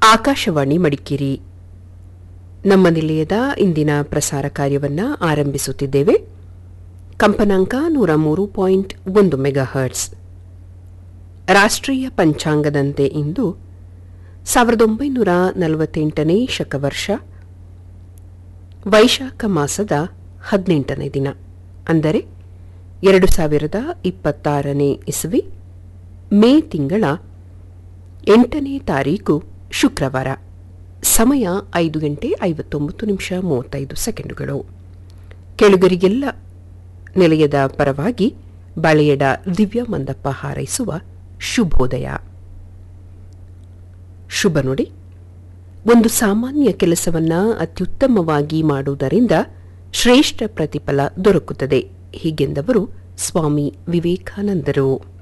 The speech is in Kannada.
ಆಕಾಶವಾಣಿ ಮಡಿಕೇರಿ ನಮ್ಮ ನಿಲಯದ ಇಂದಿನ ಪ್ರಸಾರ ಕಾರ್ಯವನ್ನ ಆರಂಭಿಸುತ್ತಿದ್ದೇವೆ ಕಂಪನಾಂಕ ನೂರ ಮೂರು ಪಾಯಿಂಟ್ ಒಂದು ಮೆಗಾಹರ್ಟ್ಸ್ ರಾಷ್ಟ್ರೀಯ ಪಂಚಾಂಗದಂತೆ ಇಂದು ಸಾವಿರದ ಒಂಬೈನೂರ ನಲವತ್ತೆಂಟನೇ ಶಕವರ್ಷ ವೈಶಾಖ ಮಾಸದ ಹದಿನೆಂಟನೇ ದಿನ ಅಂದರೆ ಎರಡು ಸಾವಿರದ ಇಪ್ಪತ್ತಾರನೇ ಇಸವಿ ಮೇ ತಿಂಗಳ ಎಂಟನೇ ತಾರೀಕು ಶುಕ್ರವಾರ ಸಮಯ ಐದು ಗಂಟೆ ಐವತ್ತೊಂಬತ್ತು ನಿಮಿಷ ಮೂವತ್ತೈದು ಸೆಕೆಂಡುಗಳು ಕೆಳುಗರಿಗೆಲ್ಲ ನಿಲಯದ ಪರವಾಗಿ ಬಳೆಯಡ ದಿವ್ಯ ಮಂದಪ್ಪ ಹಾರೈಸುವ ಶುಭೋದಯ ಶುಭ ನುಡಿ ಒಂದು ಸಾಮಾನ್ಯ ಕೆಲಸವನ್ನ ಅತ್ಯುತ್ತಮವಾಗಿ ಮಾಡುವುದರಿಂದ ಶ್ರೇಷ್ಠ ಪ್ರತಿಫಲ ದೊರಕುತ್ತದೆ ಹೀಗೆಂದವರು ಸ್ವಾಮಿ ವಿವೇಕಾನಂದರು